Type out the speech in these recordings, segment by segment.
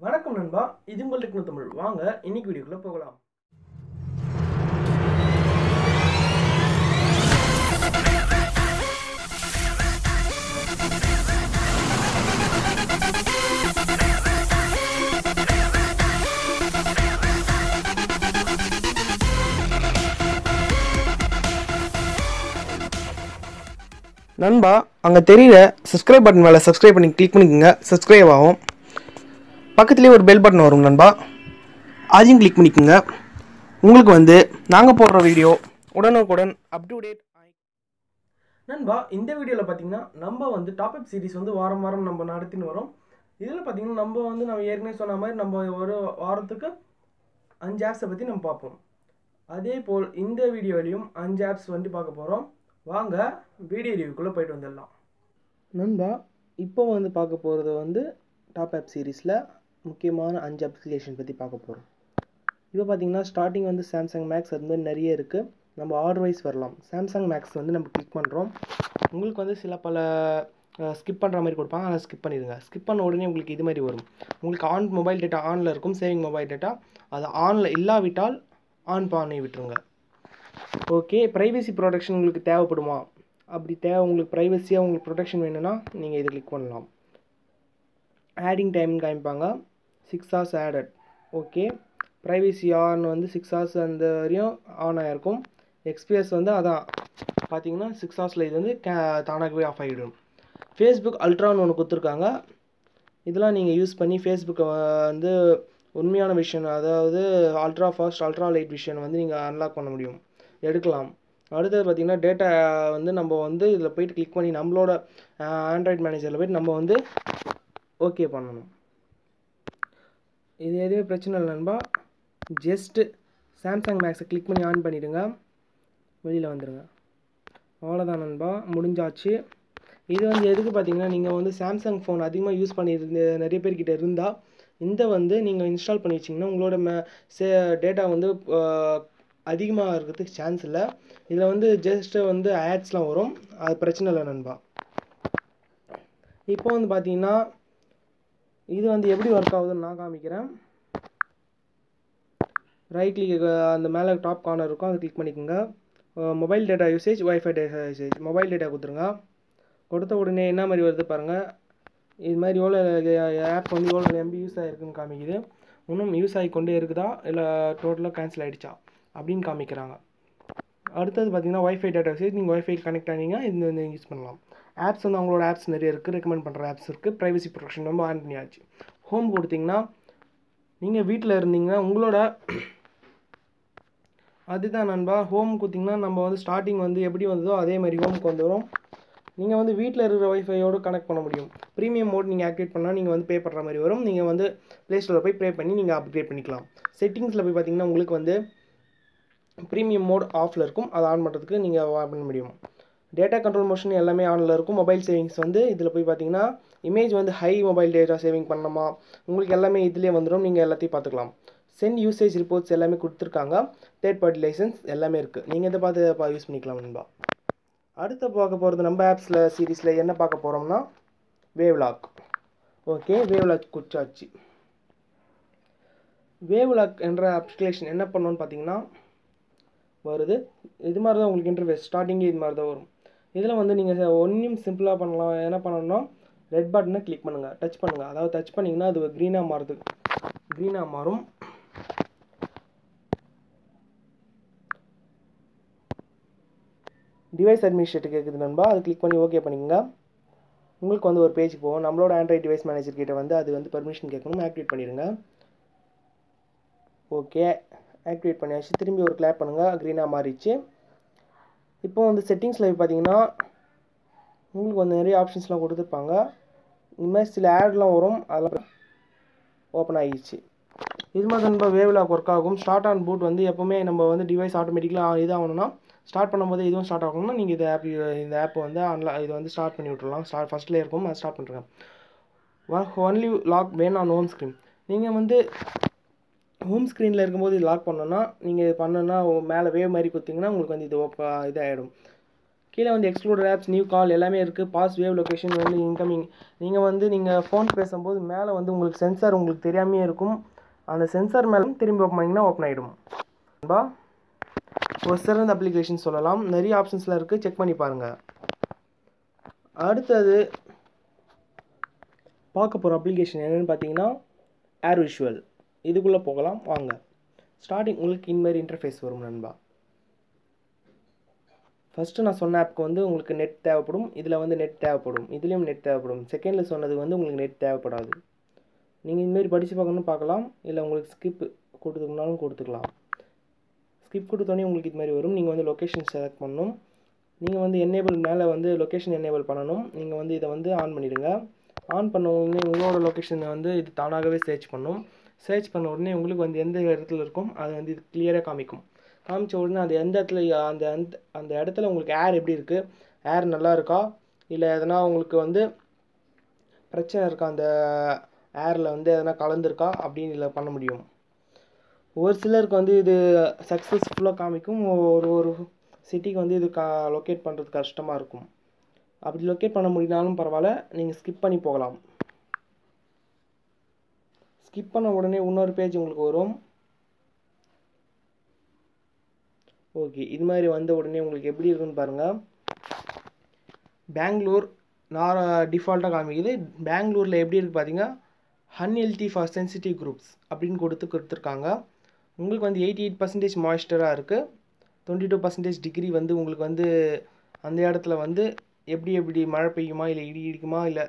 வணக்கம் நண்பா இது உங்கள் டெக்னோ தமிழ் வாங்க இன்னைக்கு வீடியோக்குள்ள போகலாம் நண்பா அங்கே தெரியுற சப்ஸ்கிரைப் பட்டன் மேலே சப்ஸ்கிரைப் பண்ணி கிளிக் பண்ணிக்கோங்க சப்ஸ்கிரைப் ஆகும் பக்கத்துலேயே ஒரு பெல் பட்டன் வரும் நண்பா அதையும் கிளிக் பண்ணிக்கோங்க உங்களுக்கு வந்து நாங்கள் போடுற வீடியோ உடனுக்குடன் அப் டு டேட் நண்பா இந்த வீடியோவில் பார்த்தீங்கன்னா நம்ம வந்து டாப் அப் சீரிஸ் வந்து வாரம் வாரம் நம்ம நடத்தின்னு வரோம் இதில் பார்த்தீங்கன்னா நம்ம வந்து நம்ம ஏற்கனவே சொன்ன மாதிரி நம்ம ஒரு வாரத்துக்கு அஞ்சு ஆப்ஸை பற்றி நம்ம பார்ப்போம் அதே போல் இந்த வீடியோலையும் அஞ்சு ஆப்ஸ் வந்து பார்க்க போகிறோம் வாங்க வீடியோ ரிவ்யூக்குள்ளே போயிட்டு வந்துடலாம் நண்பா இப்போ வந்து பார்க்க போகிறது வந்து டாப் ஆப் சீரீஸில் முக்கியமான அஞ்சு அப்ளிகேஷன் பற்றி பார்க்க போகிறோம் இப்போ பார்த்தீங்கன்னா ஸ்டார்டிங் வந்து சாம்சங் மேக்ஸ் அது மாதிரி நிறைய இருக்குது நம்ம ஆர்டர் வைஸ் வரலாம் சாம்சங் மேக்ஸ் வந்து நம்ம கிளிக் பண்ணுறோம் உங்களுக்கு வந்து சில பல ஸ்கிப் பண்ணுற மாதிரி கொடுப்பாங்க அதை ஸ்கிப் பண்ணிடுங்க ஸ்கிப் பண்ண உடனே உங்களுக்கு இது மாதிரி வரும் உங்களுக்கு ஆன் மொபைல் டேட்டா ஆனில் இருக்கும் சேவிங் மொபைல் டேட்டா அது ஆனில் இல்லாவிட்டால் ஆன் பண்ணி விட்டுருங்க ஓகே ப்ரைவசி ப்ரொடெக்ஷன் உங்களுக்கு தேவைப்படுமா அப்படி தேவை உங்களுக்கு ப்ரைவசியாக உங்களுக்கு ப்ரொடெக்ஷன் வேணும்னா நீங்கள் இதை கிளிக் பண்ணலாம் ஆடிங் டைம் காமிப்பாங்க six hours added okay privacy on வந்து சிக்ஸ் ஹவர்ஸ் அந்த வரையும் ஆன் ஆகிருக்கும் எக்ஸ்பிஎஸ் வந்து அதான் பார்த்தீங்கன்னா சிக்ஸ் ஹவர்ஸில் இது வந்து கே தானாகவே ஆஃப் ஆகிடும் ஃபேஸ்புக் அல்ட்ரான்னு ஒன்று கொடுத்துருக்காங்க இதெல்லாம் நீங்கள் யூஸ் பண்ணி ஃபேஸ்புக்கை வந்து உண்மையான விஷயம் அதாவது அல்ட்ரா ஃபாஸ்ட் அல்ட்ரா லைட் விஷயம் வந்து நீங்கள் அன்லாக் பண்ண முடியும் எடுக்கலாம் அடுத்தது பார்த்திங்கன்னா டேட்டா வந்து நம்ம வந்து இதில் போயிட்டு கிளிக் பண்ணி நம்மளோட ஆண்ட்ராய்ட் மேனேஜரில் போயிட்டு நம்ம வந்து ஓகே பண்ணணும் இது எதுவுமே பிரச்சனை இல்லை நண்பா ஜஸ்ட்டு சாம்சங் மேக்ஸை கிளிக் பண்ணி ஆன் பண்ணிவிடுங்க வெளியில் வந்துடுங்க அவ்வளோதான் நண்பா முடிஞ்சாச்சு இது வந்து எதுக்கு பார்த்தீங்கன்னா நீங்கள் வந்து சாம்சங் ஃபோன் அதிகமாக யூஸ் பண்ணியிருந்து நிறைய பேர்கிட்ட இருந்தால் இந்த வந்து நீங்கள் இன்ஸ்டால் பண்ணி வச்சிங்கன்னா உங்களோட மே சே டேட்டா வந்து அதிகமாக இருக்கிறதுக்கு சான்ஸ் இல்லை இதில் வந்து ஜஸ்ட்டு வந்து ஆட்ஸ்லாம் வரும் அது பிரச்சனை இல்லை நண்பா இப்போ வந்து பார்த்தீங்கன்னா இது வந்து எப்படி ஒர்க் ஆகுதுன்னு நான் காமிக்கிறேன் ரைட் கிளிக் அந்த மேலே டாப் கார்னர் இருக்கும் அதை கிளிக் பண்ணிக்கோங்க mobile data usage wifi data usage mobile data கொடுத்துருங்க கொடுத்த உடனே என்ன மாதிரி வருது பாருங்கள் இது மாதிரி எவ்வளோ ஆப் வந்து எவ்வளோ எம்பி யூஸ் ஆகிருக்குன்னு காமிக்குது இன்னும் யூஸ் ஆகி கொண்டே இருக்குதா இல்லை டோட்டலாக கேன்சல் ஆகிடுச்சா அப்படின்னு காமிக்கிறாங்க அடுத்தது பார்த்தீங்கன்னா ஒய்ஃபை டேட்டா யூசேஜ் நீங்கள் ஒய்ஃபை கனெக்ட் ஆனீங்கன்னா இது வந்து யூஸ் பண்ணலாம் ஆப்ஸ் வந்து அவங்களோட ஆப்ஸ் நிறைய இருக்குது ரெக்கமெண்ட் பண்ணுற ஆப்ஸ் இருக்குது ப்ரைவசி ப்ரொடெக்ஷன் ரொம்ப ஆன் பண்ணியாச்சு ஹோம் கொடுத்தீங்கன்னா நீங்கள் வீட்டில் இருந்தீங்கன்னா உங்களோட அதுதான் நண்பா ஹோம் கொடுத்தீங்கன்னா நம்ம வந்து ஸ்டார்டிங் வந்து எப்படி வந்ததோ அதே மாதிரி ஹோமுக்கு வந்துடும் நீங்கள் வந்து வீட்டில் இருக்கிற ஒய்ஃபையோடு கனெக்ட் பண்ண முடியும் ப்ரீமியம் மோட் நீங்கள் ஆக்டிவேட் பண்ணால் நீங்கள் வந்து பே பண்ணுற மாதிரி வரும் நீங்கள் வந்து ப்ளே ஸ்டோரில் போய் ப்ளே பண்ணி நீங்கள் அப்கிரேட் பண்ணிக்கலாம் செட்டிங்ஸில் போய் பார்த்தீங்கன்னா உங்களுக்கு வந்து ப்ரீமியம் மோட் ஆஃபில் இருக்கும் அதை ஆன் பண்ணுறதுக்கு நீங்கள் ஆன் பண்ண முடியும் டேட்டா கண்ட்ரோல் மோஷன் எல்லாமே ஆனில் இருக்கும் மொபைல் சேவிங்ஸ் வந்து இதில் போய் பார்த்தீங்கன்னா இமேஜ் வந்து ஹை மொபைல் டேட்டா சேவிங் பண்ணணுமா உங்களுக்கு எல்லாமே இதிலே வந்துடும் நீங்கள் எல்லாத்தையும் பார்த்துக்கலாம் சென்ட் யூசேஜ் ரிப்போர்ட்ஸ் எல்லாமே கொடுத்துருக்காங்க தேர்ட் பார்ட்டி லைசன்ஸ் எல்லாமே இருக்குது நீங்கள் இதை பார்த்து யூஸ் பண்ணிக்கலாம் நண்பா அடுத்து பார்க்க போகிறது நம்ம ஆப்ஸில் சீரீஸில் என்ன பார்க்க போகிறோம்னா வேவ்லாக் ஓகே வேவ்லாக் குச்சாச்சு வேவ்லாக் என்ற அப்ளிகேஷன் என்ன பண்ணணும்னு பார்த்தீங்கன்னா வருது இது மாதிரி தான் உங்களுக்கு இன்டர்ஃபேஸ் ஸ்டார்டிங்கே இது மாதிரி தான் வரும் இதில் வந்து நீங்கள் ஒன்றையும் சிம்பிளாக பண்ணலாம் என்ன பண்ணணும்னா ரெட் பட்டனை கிளிக் பண்ணுங்கள் டச் பண்ணுங்கள் அதாவது டச் பண்ணிங்கன்னா அது க்ரீனாக மாறுது க்ரீனாக மாறும் டிவைஸ் அட்மினிஸ்ட்ரேட்டர் கேட்குது நண்பா அது கிளிக் பண்ணி ஓகே பண்ணிக்கோங்க உங்களுக்கு வந்து ஒரு பேஜ் போகும் நம்மளோட ஆண்ட்ராய்ட் டிவைஸ் மேனேஜர் கிட்ட வந்து அது வந்து பர்மிஷன் கேட்கணும் ஆக்டிவேட் பண்ணிடுங்க ஓகே ஆக்டிவேட் பண்ணியாச்சு திரும்பி ஒரு கிளாப் பண்ணுங்கள் க்ரீனாக மாறிடுச்சு இப்போ வந்து செட்டிங்ஸில் பார்த்தீங்கன்னா உங்களுக்கு வந்து நிறைய ஆப்ஷன்ஸ்லாம் கொடுத்துருப்பாங்க இந்த மாதிரி சில ஆட்லாம் வரும் அதெல்லாம் ஓப்பன் ஆகிடுச்சு இது மாதிரி நம்ம வேவ்லாக் ஒர்க் ஆகும் ஸ்டார்ட் ஆன் பூட் வந்து எப்போவுமே நம்ம வந்து டிவைஸ் ஆட்டோமேட்டிக்கலாக இதாகணும்னா ஸ்டார்ட் பண்ணும்போது இதுவும் ஸ்டார்ட் ஆகணும்னா நீங்கள் இது ஆப் இந்த ஆப் வந்து ஆன்ல இது வந்து ஸ்டார்ட் பண்ணி விட்றலாம் ஸ்டார்ட் ஃபஸ்ட்டில் இருக்கும் அது ஸ்டார்ட் பண்ணுறேன் only lock when on home screen நீங்கள் வந்து ஹோம் ஸ்க்ரீனில் இருக்கும்போது இது லாக் பண்ணோன்னா நீங்கள் இது பண்ணோன்னா மேலே வேவ் மாதிரி கொடுத்தீங்கன்னா உங்களுக்கு வந்து இது ஓப்ப இதாகிடும் கீழே வந்து எக்ஸ்க்ளூடர் ஆப்ஸ் நியூ கால் எல்லாமே இருக்குது பாஸ் வேவ் லொக்கேஷன் வந்து இன்கமிங் நீங்கள் வந்து நீங்கள் ஃபோன் பேசும்போது மேலே வந்து உங்களுக்கு சென்சார் உங்களுக்கு தெரியாமே இருக்கும் அந்த சென்சார் மேலே திரும்பி ஓப்பன் பண்ணிங்கன்னா ஓப்பன் ஆகிடும் நண்பா ஒரு சிறந்த அப்ளிகேஷன் சொல்லலாம் நிறைய ஆப்ஷன்ஸ்லாம் இருக்குது செக் பண்ணி பாருங்கள் அடுத்தது பார்க்க போகிற அப்ளிகேஷன் என்னென்னு பார்த்தீங்கன்னா ஏர் விஷுவல் இதுக்குள்ளே போகலாம் வாங்க ஸ்டார்டிங் உங்களுக்கு இன்மாரி இன்டர்ஃபேஸ் வரும் நண்பா ஃபஸ்ட்டு நான் சொன்ன ஆப்க்கு வந்து உங்களுக்கு நெட் தேவைப்படும் இதில் வந்து நெட் தேவைப்படும் இதுலேயும் நெட் தேவைப்படும் செகண்டில் சொன்னது வந்து உங்களுக்கு நெட் தேவைப்படாது நீங்கள் இதுமாரி படித்து பார்க்கணும்னு பார்க்கலாம் இல்லை உங்களுக்கு ஸ்கிப் கொடுத்துக்கணுனாலும் கொடுத்துக்கலாம் ஸ்கிப் கொடுத்தோன்னே உங்களுக்கு இது மாதிரி வரும் நீங்கள் வந்து லொக்கேஷன் செலக்ட் பண்ணணும் நீங்கள் வந்து என்னேபிள் மேலே வந்து லொக்கேஷன் என்னேபிள் பண்ணணும் நீங்கள் வந்து இதை வந்து ஆன் பண்ணிவிடுங்க ஆன் பண்ண உடனே உங்களோட லொக்கேஷனை வந்து இது தானாகவே சர்ச் பண்ணும் சர்ச் பண்ண உடனே உங்களுக்கு வந்து எந்த இடத்துல இருக்கும் அது வந்து இது கிளியராக காமிக்கும் காமிச்ச உடனே அது எந்த இடத்துல அந்த அந்த அந்த இடத்துல உங்களுக்கு ஏர் எப்படி இருக்குது ஏர் நல்லா இருக்கா இல்லை எதனா உங்களுக்கு வந்து பிரச்சனை இருக்கா அந்த ஏரில் வந்து எதனா கலந்துருக்கா அப்படின்னு இதில் பண்ண முடியும் ஒரு சிலருக்கு வந்து இது சக்ஸஸ்ஃபுல்லாக காமிக்கும் ஒரு ஒரு சிட்டிக்கு வந்து இது கா லொக்கேட் பண்ணுறது கஷ்டமாக இருக்கும் அப்படி லொக்கேட் பண்ண முடியினாலும் பரவாயில்ல நீங்கள் ஸ்கிப் பண்ணி போகலாம் ஸ்கிப் பண்ண உடனே இன்னொரு பேஜ் உங்களுக்கு வரும் ஓகே இது மாதிரி வந்த உடனே உங்களுக்கு எப்படி இருக்குன்னு பாருங்கள் பெங்களூர் நான் டிஃபால்ட்டாக காமிக்குது பெங்களூரில் எப்படி இருக்குது பார்த்தீங்கன்னா அன்ஹெல்தி ஃபார் சென்சிட்டிவ் குரூப்ஸ் அப்படின்னு கொடுத்து கொடுத்துருக்காங்க உங்களுக்கு வந்து எயிட்டி எயிட் பர்சன்டேஜ் மாய்ஸ்டராக இருக்குது டுவெண்ட்டி டூ பர்சன்டேஜ் டிகிரி வந்து உங்களுக்கு வந்து அந்த இடத்துல வந்து எப்படி எப்படி மழை பெய்யுமா இல்லை இடி இடிக்குமா இல்லை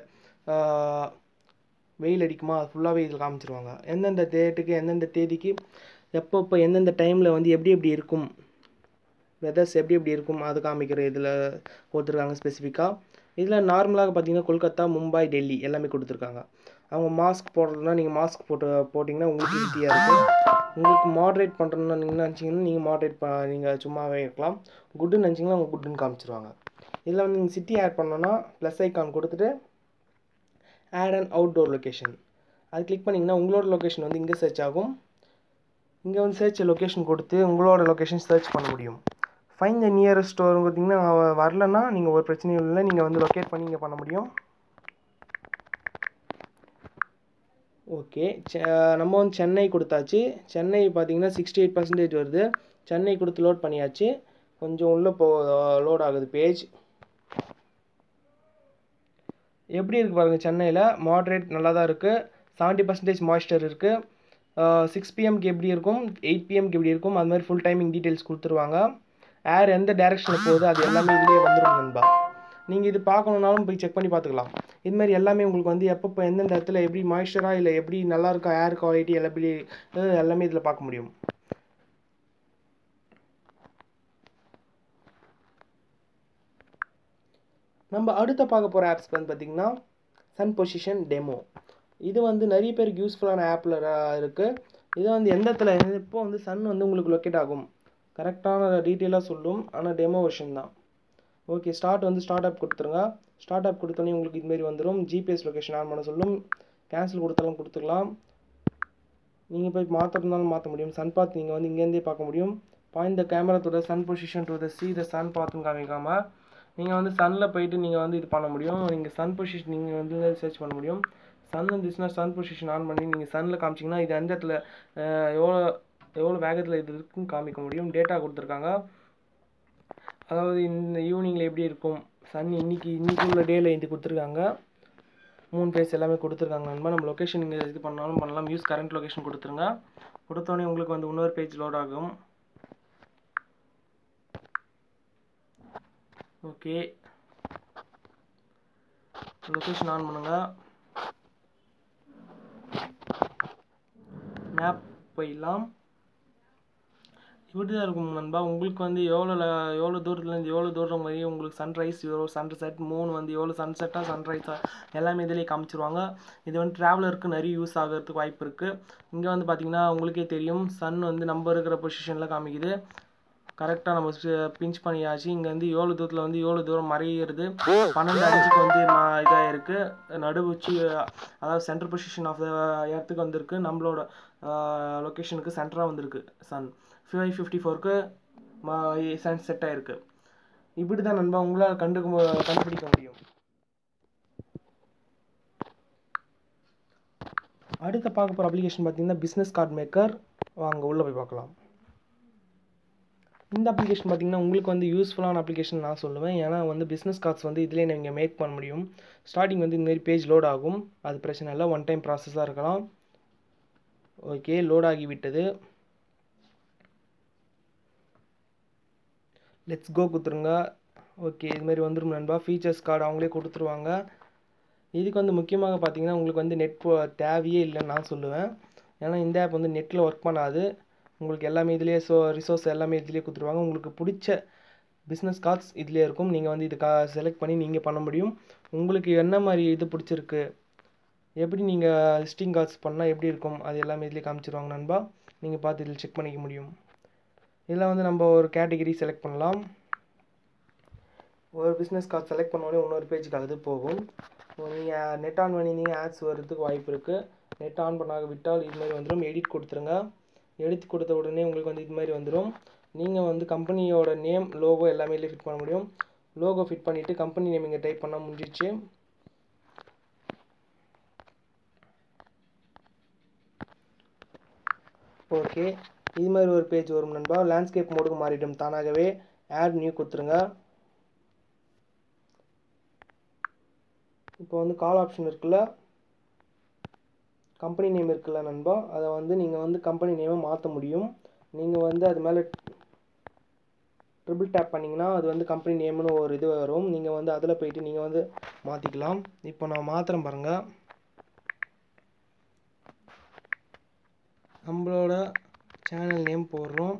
வெயில் அடிக்குமா அது ஃபுல்லாகவே இதில் காமிச்சிருவாங்க எந்தெந்த டேட்டுக்கு எந்தெந்த தேதிக்கு எப்பப்போ எந்தெந்த டைமில் வந்து எப்படி எப்படி இருக்கும் வெதர்ஸ் எப்படி எப்படி இருக்கும் அது காமிக்கிற இதில் கொடுத்துருக்காங்க ஸ்பெசிஃபிக்காக இதில் நார்மலாக பார்த்தீங்கன்னா கொல்கத்தா மும்பை டெல்லி எல்லாமே கொடுத்துருக்காங்க அவங்க மாஸ்க் போடுறதுனா நீங்கள் மாஸ்க் போட்டு போட்டிங்கன்னா உங்களுக்கு ஈஸியாக இருக்கும் உங்களுக்கு மாட்ரேட் பண்ணுறதுன்னு நீங்கள் நினச்சிங்கன்னா நீங்கள் மாட்ரேட் ப நீங்கள் சும்மாவே இருக்கலாம் குட்டுன்னு நினச்சிங்கன்னா அவங்க குட்டுன்னு காமிச்சிருவாங்க இதில் வந்து நீங்கள் சிட்டி ஆட் பண்ணோன்னா ப்ளஸ் ஐக்கான் கொடுத்துட்டு ஆட் அண்ட் அவுட்டோர் லொக்கேஷன் அது கிளிக் பண்ணிங்கன்னா உங்களோட லொக்கேஷன் வந்து இங்கே சர்ச் ஆகும் இங்கே வந்து சர்ச் லொக்கேஷன் கொடுத்து உங்களோட லொக்கேஷன் சர்ச் பண்ண முடியும் ஃபைன் த நியரஸ்ட் ஸ்டோர் பார்த்தீங்கன்னா வரலன்னா நீங்கள் ஒரு பிரச்சனையும் இல்லை நீங்கள் வந்து லொக்கேட் பண்ணி இங்கே பண்ண முடியும் ஓகே நம்ம வந்து சென்னை கொடுத்தாச்சு சென்னை பார்த்தீங்கன்னா சிக்ஸ்டி எயிட் பர்சன்டேஜ் வருது சென்னை கொடுத்து லோட் பண்ணியாச்சு கொஞ்சம் உள்ளே போ லோட் ஆகுது பேஜ் எப்படி இருக்குது பாருங்கள் சென்னையில் மாட்ரேட் நல்லா தான் இருக்குது செவன்ட்டி பர்சன்டேஜ் மாய்ஸ்டர் இருக்குது சிக்ஸ் பிஎம்க்கு எப்படி இருக்கும் எயிட் பிஎம்க்கு எப்படி இருக்கும் அது மாதிரி ஃபுல் டைமிங் டீட்டெயில்ஸ் கொடுத்துருவாங்க ஏர் எந்த டேரெக்ஷனில் போகுது அது எல்லாமே இதுலேயே வந்துடும் நண்பா நீங்கள் இது பார்க்கணுன்னாலும் போய் செக் பண்ணி பார்த்துக்கலாம் இது மாதிரி எல்லாமே உங்களுக்கு வந்து எப்பப்போ எந்தெந்த இடத்துல எப்படி மாய்ஸ்சராக இல்லை எப்படி நல்லா இருக்கா ஏர் குவாலிட்டி எல்லாம் எப்படி எல்லாமே இதில் பார்க்க முடியும் நம்ம அடுத்த பார்க்க போகிற ஆப்ஸ் வந்து பார்த்திங்கன்னா சன் பொசிஷன் டெமோ இது வந்து நிறைய பேருக்கு யூஸ்ஃபுல்லான ஆப்பில் இருக்குது இது வந்து எந்த இடத்துல எப்போ வந்து சன் வந்து உங்களுக்கு லொக்கேட் ஆகும் கரெக்டான டீட்டெயிலாக சொல்லும் ஆனால் டெமோ வெர்ஷன் தான் ஓகே ஸ்டார்ட் வந்து ஸ்டார்ட் அப் கொடுத்துருங்க ஸ்டார்ட் அப் கொடுத்தோன்னே உங்களுக்கு இதுமாரி வந்துடும் ஜிபிஎஸ் லொக்கேஷன் ஆன் பண்ண சொல்லும் கேன்சல் கொடுத்தாலும் கொடுத்துக்கலாம் நீங்கள் போய் மாற்றுறதுனாலும் மாற்ற முடியும் சன் பாத் நீங்கள் வந்து இங்கேருந்தே பார்க்க முடியும் point the camera to the sun position to the see the sun பாத்துன்னு காமிக்காமல் நீங்கள் வந்து சன்னில் போயிட்டு நீங்கள் வந்து இது பண்ண முடியும் நீங்கள் சன் பொசிஷன் நீங்கள் வந்து சர்ச் பண்ண முடியும் சன் இருந்துச்சுன்னா சன் பொசிஷன் ஆன் பண்ணி நீங்கள் சன்னில் காமிச்சிங்கன்னா இது எந்த இடத்துல எவ்வளோ எவ்வளோ வேகத்தில் இது இருக்குன்னு காமிக்க முடியும் டேட்டா கொடுத்துருக்காங்க அதாவது இந்த ஈவினிங்கில் எப்படி இருக்கும் சன் இன்னைக்கு இன்னைக்கு உள்ள டேயில் இது கொடுத்துருக்காங்க மூணு பேஸ் எல்லாமே கொடுத்துருக்காங்க நண்பா நம்ம லொக்கேஷன் நீங்கள் இது பண்ணாலும் பண்ணலாம் யூஸ் கரண்ட் லொக்கேஷன் கொடுத்துருங்க கொடுத்தோடனே உங்களுக்கு வந்து இன்னொரு பேஜ் லோட் ஆகும் ஓகே லொக்கேஷன் ஆன் பண்ணுங்கள் மேப் போயிடலாம் இப்படி தான் இருக்கும் நண்பா உங்களுக்கு வந்து எவ்வளோ எவ்வளோ தூரத்துலேருந்து எவ்வளோ தூரம் வரையும் உங்களுக்கு சன்ரைஸ் எவ்வளோ சன்செட் மூணு வந்து எவ்வளோ சன்செட்டாக சன்ரைஸாக எல்லாமே இதிலே காமிச்சிருவாங்க இது வந்து ட்ராவலருக்கு நிறைய யூஸ் ஆகிறதுக்கு வாய்ப்பு இருக்குது இங்கே வந்து பார்த்திங்கன்னா உங்களுக்கே தெரியும் சன் வந்து நம்ம இருக்கிற பொசிஷனில் காமிக்குது கரெக்டாக நம்ம பிஞ்ச் பண்ணியாச்சு இங்கே வந்து ஏழு தூரத்தில் வந்து ஏழு தூரம் மறையிறது பன்னெண்டு அஞ்சுக்கு வந்து இதாக இருக்குது நடுவுச்சி அதாவது சென்டர் பொசிஷன் ஆஃப் த இடத்துக்கு வந்திருக்கு நம்மளோட லொக்கேஷனுக்கு சென்டராக வந்திருக்கு சன் ஃபைவ் ஃபிஃப்டி ஃபோருக்கு சன் செட் ஆகிருக்கு இப்படி தான் நண்பா உங்களால் கண்டு கண்டுபிடிக்க முடியும் அடுத்த பார்க்க போகிற அப்ளிகேஷன் பார்த்தீங்கன்னா பிஸ்னஸ் கார்டு மேக்கர் வாங்க உள்ளே போய் பார்க்கலாம் இந்த அப்ளிகேஷன் பார்த்தீங்கன்னா உங்களுக்கு வந்து யூஸ்ஃபுல்லான அப்ளிகேஷன் நான் சொல்லுவேன் ஏன்னா வந்து பிஸ்னஸ் கார்ட்ஸ் வந்து இதிலே நீங்கள் மேக் பண்ண முடியும் ஸ்டார்டிங் வந்து இந்த மாதிரி பேஜ் லோட் ஆகும் அது பிரச்சனை இல்லை ஒன் டைம் ப்ராசஸாக இருக்கலாம் ஓகே லோட் ஆகி விட்டது லெட்ஸ் கோ கொடுத்துருங்க ஓகே இதுமாரி வந்துடும் நண்பா ஃபீச்சர்ஸ் கார்டு அவங்களே கொடுத்துருவாங்க இதுக்கு வந்து முக்கியமாக பார்த்தீங்கன்னா உங்களுக்கு வந்து நெட் தேவையே இல்லைன்னு நான் சொல்லுவேன் ஏன்னா இந்த ஆப் வந்து நெட்டில் ஒர்க் பண்ணாது உங்களுக்கு எல்லாமே இதிலே ஸோ ரிசோர்ஸ் எல்லாமே இதிலே கொடுத்துருவாங்க உங்களுக்கு பிடிச்ச பிஸ்னஸ் கார்ட்ஸ் இதிலே இருக்கும் நீங்கள் வந்து இது கா செலக்ட் பண்ணி நீங்கள் பண்ண முடியும் உங்களுக்கு என்ன மாதிரி இது பிடிச்சிருக்கு எப்படி நீங்கள் விசிட்டிங் கார்ட்ஸ் பண்ணால் எப்படி இருக்கும் அது எல்லாமே இதிலே காமிச்சிருவாங்க நண்பா நீங்கள் பார்த்து இதில் செக் பண்ணிக்க முடியும் இதில் வந்து நம்ம ஒரு கேட்டகிரி செலக்ட் பண்ணலாம் ஒரு பிஸ்னஸ் கார்டு செலக்ட் பண்ணோடனே இன்னொரு பேஜுக்கு அது போகும் நீங்கள் நெட் ஆன் பண்ணியிருந்தீங்க ஆட்ஸ் வர்றதுக்கு வாய்ப்பு இருக்குது நெட் ஆன் பண்ணாக விட்டால் இது மாதிரி வந்துடும் எடிட் கொடுத்துருங்க எடிட் கொடுத்த உடனே உங்களுக்கு வந்து இது மாதிரி வந்துடும் நீங்கள் வந்து கம்பெனியோட நேம் லோகோ எல்லாமே இதில் ஃபிட் பண்ண முடியும் லோகோ ஃபிட் பண்ணிவிட்டு கம்பெனி நேம் இங்கே டைப் பண்ணால் முடிஞ்சிச்சு ஓகே இது மாதிரி ஒரு பேஜ் வரும் நண்பா லேண்ட்ஸ்கேப் மோடுக்கு மாறிடும் தானாகவே ஆட் நியூ கொடுத்துருங்க இப்போ வந்து கால் ஆப்ஷன் இருக்குல்ல கம்பெனி நேம் இருக்குல்ல நண்பா அதை வந்து நீங்கள் வந்து கம்பெனி நேமை மாற்ற முடியும் நீங்கள் வந்து அது மேலே ட்ரிபிள் டேப் பண்ணிங்கன்னா அது வந்து கம்பெனி நேம்னு ஒரு இது வரும் நீங்கள் வந்து அதில் போயிட்டு நீங்கள் வந்து மாற்றிக்கலாம் இப்போ நான் மாத்திரம் பாருங்கள் நம்மளோட சேனல் நேம் போடுறோம்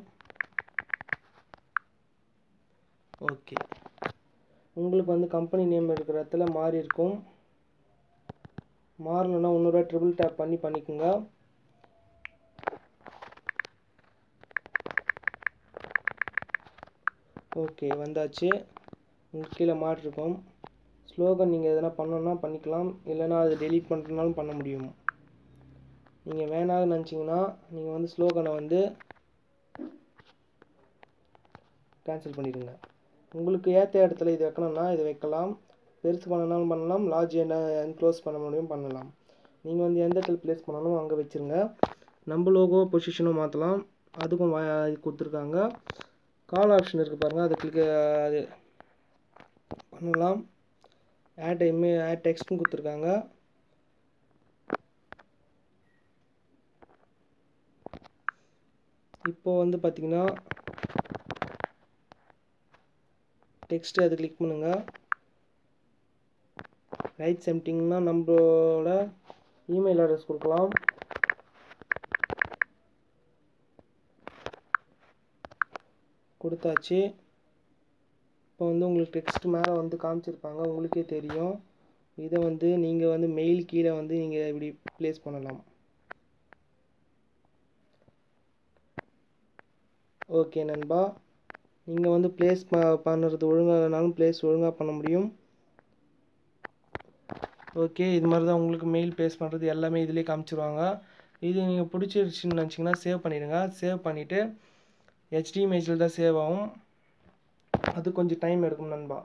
ஓகே உங்களுக்கு வந்து கம்பெனி நேம் எடுக்கிற இடத்துல மாறி இருக்கும் மாறலைன்னா இன்னொரு ட்ரிபிள் டேப் பண்ணி பண்ணிக்கோங்க ஓகே வந்தாச்சு உங்களுக்கு கீழே மாட்டிருக்கோம் ஸ்லோகன் நீங்கள் எதனா பண்ணணும்னா பண்ணிக்கலாம் இல்லைனா அது டெலீட் பண்ணுறதுனாலும் பண்ண முடியும் நீங்கள் வேணாம்னு நினச்சிங்கன்னா நீங்கள் வந்து ஸ்லோகனை வந்து கேன்சல் பண்ணிடுங்க உங்களுக்கு ஏற்ற இடத்துல இது வைக்கணும்னா இது வைக்கலாம் பெருசு பண்ணனாலும் பண்ணலாம் லார்ஜ் என்க்ளோஸ் பண்ண முடியும் பண்ணலாம் நீங்கள் வந்து எந்த இடத்துல ப்ளேஸ் பண்ணணும் அங்கே வச்சுருங்க நம்ம லோகோ பொசிஷனும் மாற்றலாம் அதுக்கும் வா கொடுத்துருக்காங்க கால் ஆப்ஷன் இருக்குது பாருங்கள் அது கிளிக் அது பண்ணலாம் ஆட் இமே ஆட் டெக்ஸ்ட்டும் கொடுத்துருக்காங்க இப்போ வந்து பார்த்தீங்கன்னா டெக்ஸ்ட் அது கிளிக் பண்ணுங்க ரைட் செம்டிங்னா நம்மளோட இமெயில் அட்ரஸ் கொடுக்கலாம் கொடுத்தாச்சு இப்போ வந்து உங்களுக்கு டெக்ஸ்ட் மேலே வந்து காமிச்சிருப்பாங்க உங்களுக்கே தெரியும் இதை வந்து நீங்கள் வந்து மெயில் கீழே வந்து நீங்கள் இப்படி ப்ளேஸ் பண்ணலாம் ஓகே நண்பா நீங்கள் வந்து ப்ளேஸ் ப பண்ணுறது ஒழுங்காகனாலும் ப்ளேஸ் ஒழுங்காக பண்ண முடியும் ஓகே இது மாதிரி தான் உங்களுக்கு மெயில் ப்ளேஸ் பண்ணுறது எல்லாமே இதிலே காமிச்சிருவாங்க இது நீங்கள் பிடிச்சிருச்சுன்னு நினச்சிங்கன்னா சேவ் பண்ணிடுங்க சேவ் பண்ணிவிட்டு ஹெச்டி இமேஜில் தான் சேவ் ஆகும் அது கொஞ்சம் டைம் எடுக்கும் நண்பா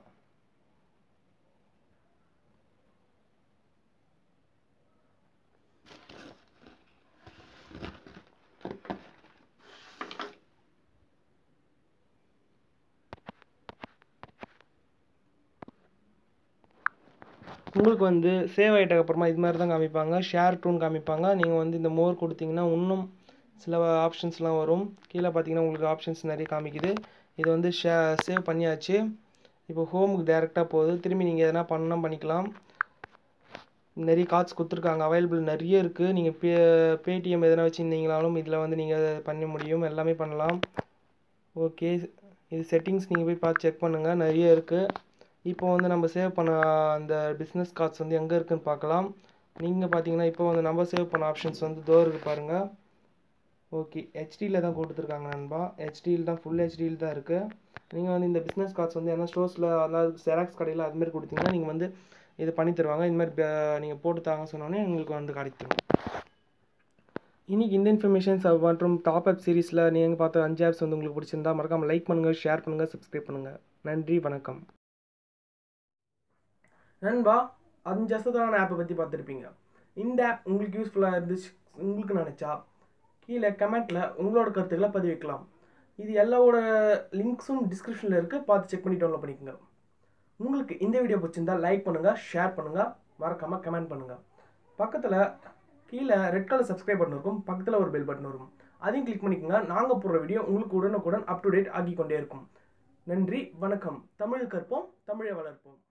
உங்களுக்கு வந்து சேவ் ஆகிட்டக்கு அப்புறமா இது மாதிரி தான் காமிப்பாங்க ஷேர் டூன் காமிப்பாங்க நீங்கள் வந்து இந்த மோர் கொடுத்தீங்கன்னா இன்னும் சில ஆப்ஷன்ஸ்லாம் வரும் கீழே பார்த்தீங்கன்னா உங்களுக்கு ஆப்ஷன்ஸ் நிறைய காமிக்குது இது வந்து ஷே சேவ் பண்ணியாச்சு இப்போ ஹோமுக்கு டேரெக்டாக போகுது திரும்பி நீங்கள் எதனா பண்ணால் பண்ணிக்கலாம் நிறைய கார்ட்ஸ் கொடுத்துருக்காங்க அவைலபிள் நிறைய இருக்குது நீங்கள் பே பேடிஎம் எதனா வச்சுருந்தீங்களாலும் இதில் வந்து நீங்கள் பண்ண முடியும் எல்லாமே பண்ணலாம் ஓகே இது செட்டிங்ஸ் நீங்கள் போய் பார்த்து செக் பண்ணுங்கள் நிறைய இருக்குது இப்போ வந்து நம்ம சேவ் பண்ண அந்த பிஸ்னஸ் கார்ட்ஸ் வந்து எங்கே இருக்குன்னு பார்க்கலாம் நீங்கள் பார்த்தீங்கன்னா இப்போ வந்து நம்ம சேவ் பண்ண ஆப்ஷன்ஸ் வந்து தோ இருக்கு பாருங்கள் ஓகே ஹெச்டியில் தான் கொடுத்துருக்காங்க நண்பா ஹெச்டியில் தான் ஃபுல் ஹெச்டியில் தான் இருக்குது நீங்கள் வந்து இந்த பிஸ்னஸ் கார்ட்ஸ் வந்து என்ன ஸ்டோர்ஸில் அதாவது ஜெராக்ஸ் கடையில் அதுமாரி கொடுத்தீங்கன்னா நீங்கள் வந்து இது பண்ணி தருவாங்க இது மாதிரி நீங்கள் போட்டு தாங்க சொன்னோன்னே உங்களுக்கு வந்து கிடைக்கும் இன்றைக்கி இந்த இன்ஃபர்மேஷன்ஸ் மற்றும் டாப் அப் சீரிஸில் நீங்கள் பார்த்த அஞ்சு ஆப்ஸ் வந்து உங்களுக்கு பிடிச்சிருந்தா மறக்காமல் லைக் பண்ணுங்கள் ஷேர் பண்ணுங்கள் சப்ஸ்கிரைப் பண்ணுங்கள் நன்றி வணக்கம் நண்பா அஞ்சு அசதான ஆப்பை பற்றி பார்த்துருப்பீங்க இந்த ஆப் உங்களுக்கு யூஸ்ஃபுல்லாக இருந்துச்சு உங்களுக்கு நினச்சா கீழே கமெண்ட்டில் உங்களோட கருத்துக்களை பதிவிக்கலாம் இது எல்லாவோட லிங்க்ஸும் டிஸ்கிரிப்ஷனில் இருக்குது பார்த்து செக் பண்ணி டவுன்லோட் பண்ணிக்கோங்க உங்களுக்கு இந்த வீடியோ பிடிச்சிருந்தா லைக் பண்ணுங்கள் ஷேர் பண்ணுங்கள் மறக்காமல் கமெண்ட் பண்ணுங்கள் பக்கத்தில் கீழே ரெட் கலர் சப்ஸ்கிரைப் பட்டன் இருக்கும் பக்கத்தில் ஒரு பெல் பட்டன் இருக்கும் அதையும் கிளிக் பண்ணிக்கோங்க நாங்கள் போடுற வீடியோ உங்களுக்கு உடனுக்குடன் அப் டு டேட் ஆகி கொண்டே இருக்கும் நன்றி வணக்கம் தமிழ் கற்போம் தமிழை வளர்ப்போம்